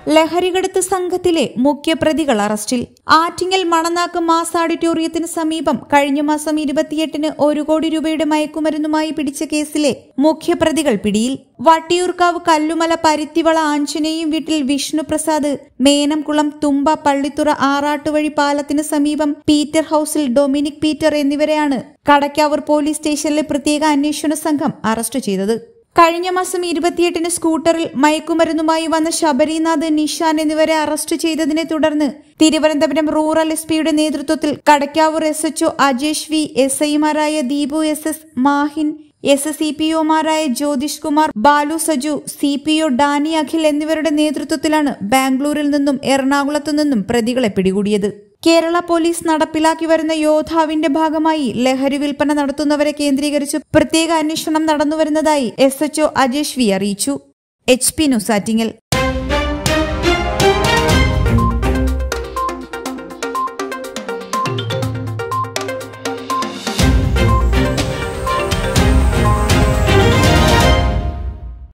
ലഹരികടത്ത് സംഘത്തിലെ മുഖ്യപ്രതികൾ അറസ്റ്റിൽ ആറ്റിങ്ങൽ മണനാക്ക് മാസ് ഓഡിറ്റോറിയത്തിന് സമീപം കഴിഞ്ഞ മാസം ഇരുപത്തിയെട്ടിന് ഒരു കോടി രൂപയുടെ മയക്കുമരുന്നുമായി പിടിച്ച കേസിലെ മുഖ്യപ്രതികൾ പിടിയിൽ വട്ടിയൂർക്കാവ് കല്ലുമല പരുത്തിവള ആഞ്ജനേയും വീട്ടിൽ വിഷ്ണുപ്രസാദ് മേനംകുളം തുമ്പ പള്ളിത്തുറ ആറാട്ടുവഴി പാലത്തിന് സമീപം പീറ്റർ ഹൌസിൽ ഡൊമിനിക് പീറ്റർ എന്നിവരെയാണ് കടക്കാവൂർ പോലീസ് സ്റ്റേഷനിലെ പ്രത്യേക അന്വേഷണ സംഘം അറസ്റ്റ് ചെയ്തത് കഴിഞ്ഞ മാസം ഇരുപത്തിയെട്ടിന് സ്കൂട്ടറിൽ മയക്കുമരുന്നുമായി വന്ന ശബരിനാഥ് നിഷാൻ എന്നിവരെ അറസ്റ്റ് ചെയ്തതിനെ തുടർന്ന് തിരുവനന്തപുരം റൂറൽ എസ് പിയുടെ നേതൃത്വത്തിൽ Kadakkavoor S HO Ajesh V S ഐമാരായ Deepu S S Mahin S S C P ഒമാരായ Jyothish Kumar Balu Saju C P O Dani Akhil എന്നിവരുടെ നേതൃത്വത്തിലാണ് ബാംഗ്ലൂരിൽ നിന്നും എറണാകുളത്തു നിന്നും പ്രതികളെ പിടികൂടിയത് കേരള പോലീസ് നടപ്പിലാക്കി വരുന്ന യോദ്ധാവിന്റെ ഭാഗമായി ലഹരി വിൽപ്പന നടത്തുന്നവരെ കേന്ദ്രീകരിച്ച് പ്രത്യേക അന്വേഷണം നടന്നുവരുന്നതായി എസ് എച്ച്ഒ അജേഷ് വി അറിയിച്ചു എച്ച് പി ന്യൂസ് ആറ്റിങ്ങൽ